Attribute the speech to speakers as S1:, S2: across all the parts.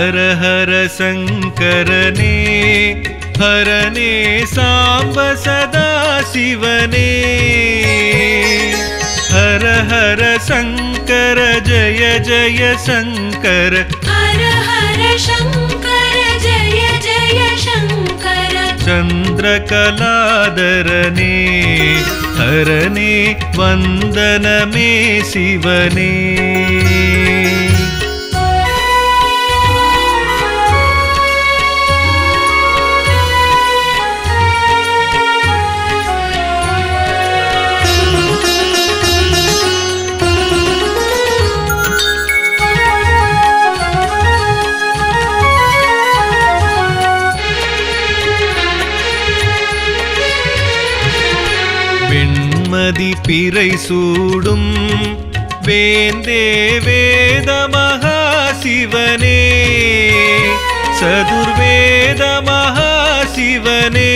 S1: ஹர ஹர சங்கரனே ஹரனே சாம்ப சதா சிவனே ஹர ஹர சங்கர ஜய ஜய சங்கர
S2: हर हर शङ्कर जय जय शङ्कर
S1: சந்திரகலாதரனே ஹரனே வந்தனமே சிவனே வெண்மதி பிறை சூடும் வேந்தே வேத மகா சிவனே சதுர்வேத மகா சிவனே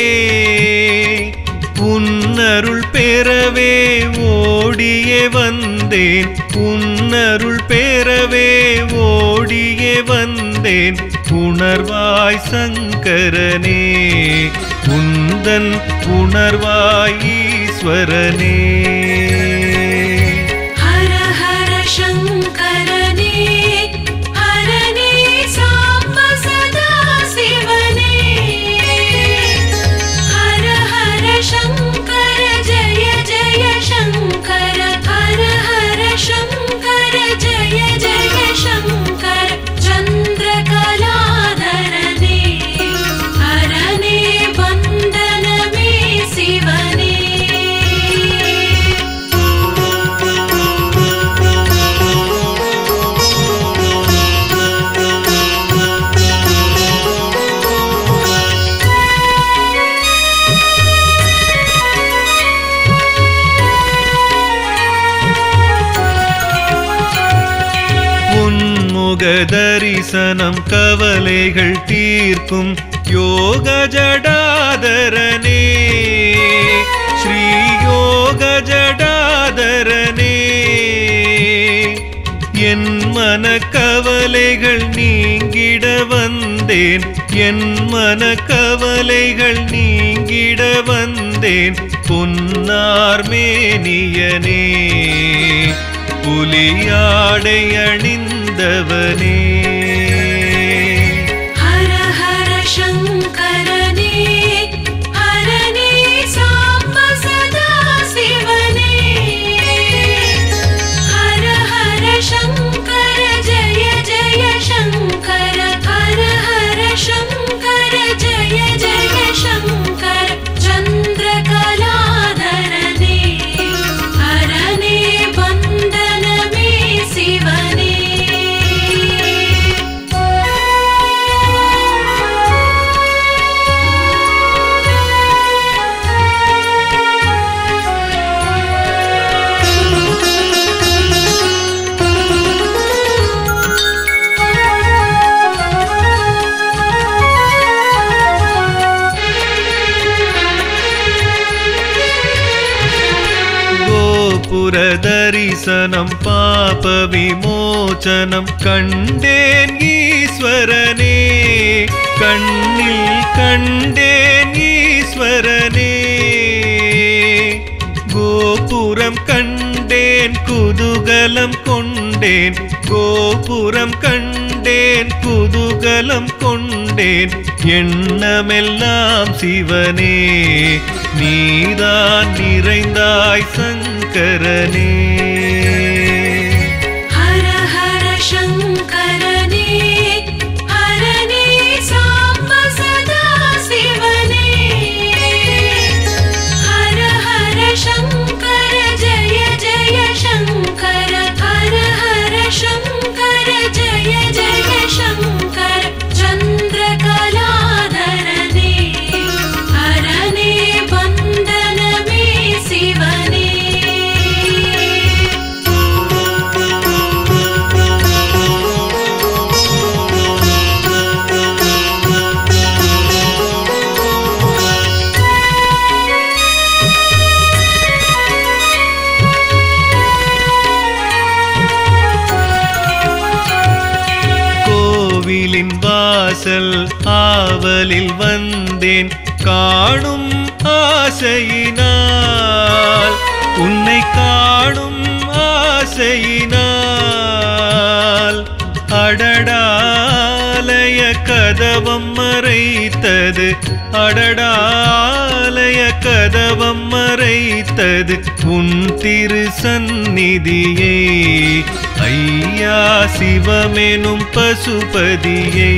S1: உன்னருள் பெறவே ஓடியே வந்தேன் உன்னருள் பெறவே ஓடியே வந்தேன் உணர்வாய் சங்கரனே உந்தன் உணர்வாய் ஈஸ்வரனே
S2: हर हर शङ्करने हरने साम्ब सदा शिवने हर हर शङ्कर जय जय शङ्कर हर हर शङ्कर जय जय शङ्कर चन्द्रकलाधरने हरने वन्दनमे शिवने
S1: உன்முக தரிசனம் கவலைகள் தீர்க்கும் யோக ஜடாதரனே ஸ்ரீ யோக ஜடாதரனே என் மன கவலைகள் நீங்கிட வந்தேன் என் மன கவலைகள் நீங்கிட வந்தேன் பொன்னார் மேனியனே புலியாடை அணிந்தவனே
S2: हर हर शङ्करने हरने साम्ब सदा शिवने हर हर शङ्कर जय जय शङ्कर हर हर शङ्कर जय जय शङ्कर चन्द्रकलाधरने हरने वन्दनमे शिवने
S1: கோபுர தரிசனம் பாப விமோச்சனம் கண்டேன் ஈஸ்வரனே கண்ணில் கண்டேன் ஈஸ்வரனே கோபுரம் கண்டேன் குதூகலம் கொண்டேன் கோபுரம் கண்டேன் குதூகலம் கொண்டேன் எண்ணமெல்லாம் சிவனே நீதான் நிறைந்தாய் சங்கரனே
S2: हर हर शङ्करने हरने साम्ब सदा शिवने हर हर शङ्कर जय जय शङ्कर हर हर शङ्कर जय जय शङ्कर चन्द्रकलाधरने हरने वन्दनमे शिवने
S1: கோயிலின் வாசல் ஆவலில் வந்தேன் காணும் ஆசையினால் உன்னை காணும் ஆசையினால் அடடாலய கதவம் மறைத்தது அடடாலய கதவம் மறைத்தது உன் திரு சந்நிதியை ஐயா சிவமெனும் பசுபதியை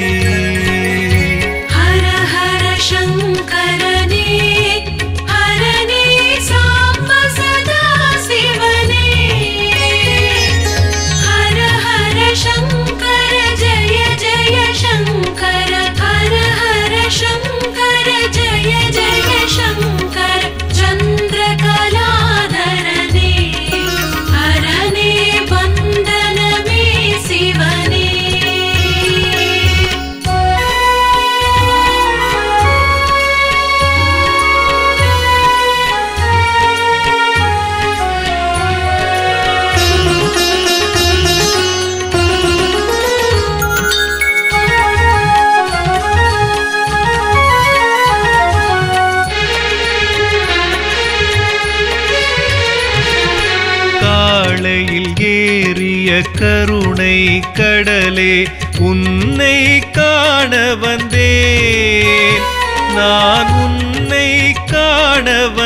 S2: हर हर शङ्करने हरने साम्ब सदा शिवने हर हर शङ्कर जय जय शङ्कर हर हर शङ्कर जय जय शङ्कर चन्द्रकलाधरने हरने बन्दन मे शिवने
S1: காளையில் ஏறிய கருணை கடலே உன்னை காண வந்தேன் நான் உன்னை காண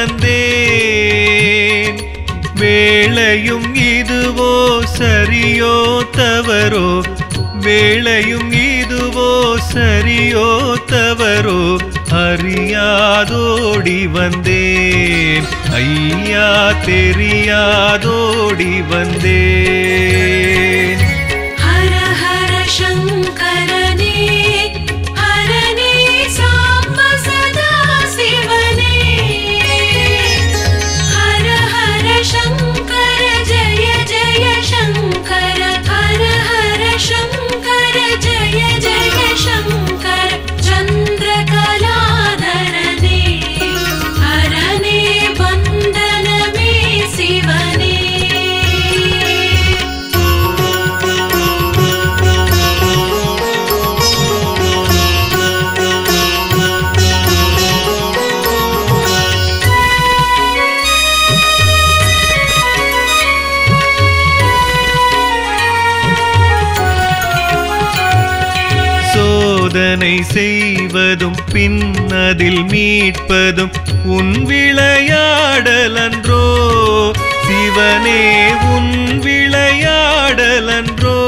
S1: வந்தேன் வேளையும் இதுவோ சரியோ தவறோ வேளையும் இதுவோ சரியோ தவறோ அறியாதோடி வந்தேன் ஐயா தெரியாதோடி வந்தேன்
S2: हर हर शङ्करने हरने साम्ब सदा शिवने हर हर शङ्कर जय जय शङ्कर हर हर शङ्कर जय जय शङ्कर चन्द्रकलाधरने हरने बन्दन मे शिवने
S1: சோதனை செய்வதும் பின்னதில் மீட்பதும் உன் விளையாடலன்றோ சிவனே உன் விளையாடலன்றோ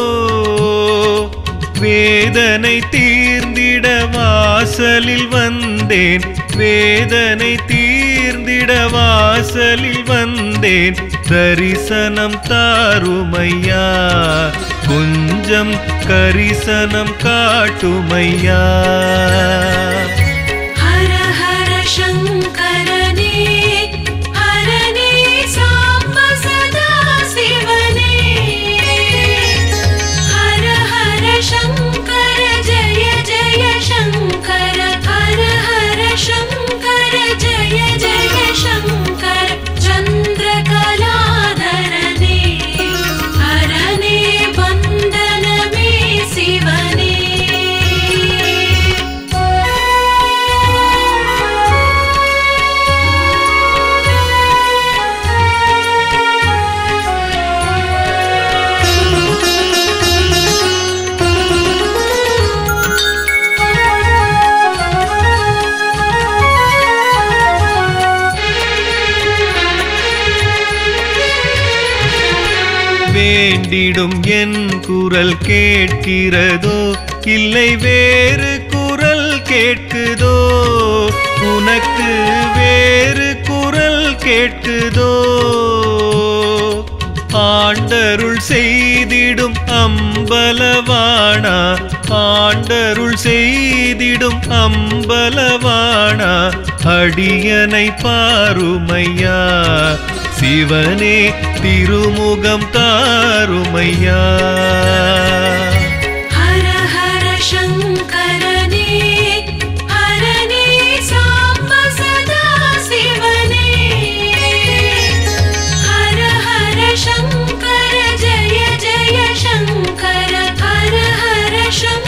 S1: வேதனை தீர்ந்திட வாசலில் வந்தேன் வேதனை தீர்ந்திட வாசலில் வந்தேன் தரிசனம் தாருமையா கொஞ்சம் கரிசனம் காட்டுமையா
S2: हर हर शङ्करने हरने साम्ब सदा शिवने हर हर शङ्कर जय जय शङ्कर हर हर शङ्कर जय जय शङ्कर चन्द्रकलाधरने हरने बन्दन मे शिवने
S1: வேண்டிடும் என் குரல் கேட்கிறதோ இல்லை வேறு குரல் கேட்குதோ உனக்கு வேறு குரல் கேட்குதோ ஆண்டருள் செய்திடும் அம்பலவானா ஆண்டருள் செய்திடும் அம்பலவானா அடியனை பாருமையா சிவனே திருமுகம் தாருமையா
S2: हर हर शङ्करने हरने साम्ब सदा शिवने हर हर शङ्कर जय जय शङ्कर हर हर शङ्कर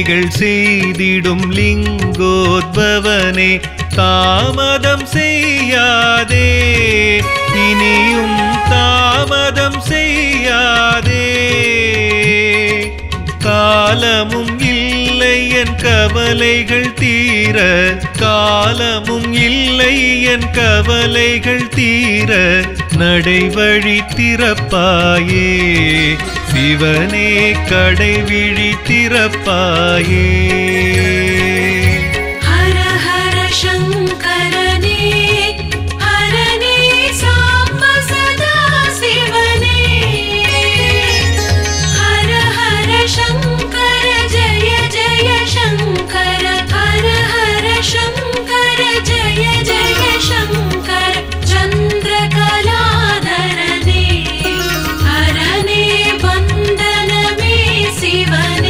S1: லீலைகள் செய்திடும் லிங்கோத்பவனே தாமதம் செய்யாதே இனியும் தாமதம் செய்யாதே காலமும் இல்லை என் கவலைகள் தீர காலமும் இல்லை என் கவலைகள் தீர நடைவழி திறப்பாயே சிவனே கடைவிழி திறப்பாயே
S2: हर हर शङ्करने हरने साम्ब सदा शिवने हर हर शङ्कर जय जय शङ्कर हर हर शङ्कर जय जय शङ्कर चन्द्रकलाधरने हरने वन्दन मे शिवने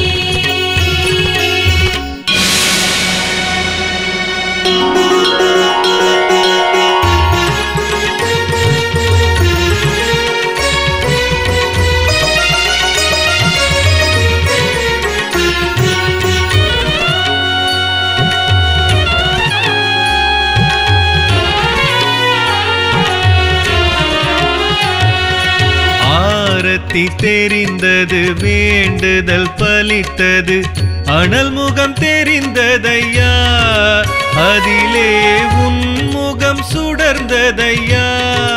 S1: ஆரத்தி தெரிந்தது வேண்டுதல் பலித்தது அனல் முகம் தெரிந்ததையா அதிலே உன் முகம் சுடர்ந்ததையா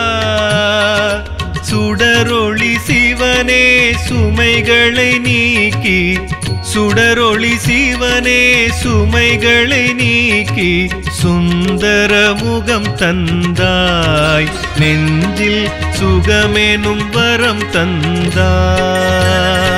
S1: சுடரொளி சிவனே சுமைகளை நீக்கி சுடரொளி சிவனே சுமைகளை நீக்கி சுந்தர முகம் தந்தாய் நெஞ்சில் சுகமெனும் வரம் தந்தாய்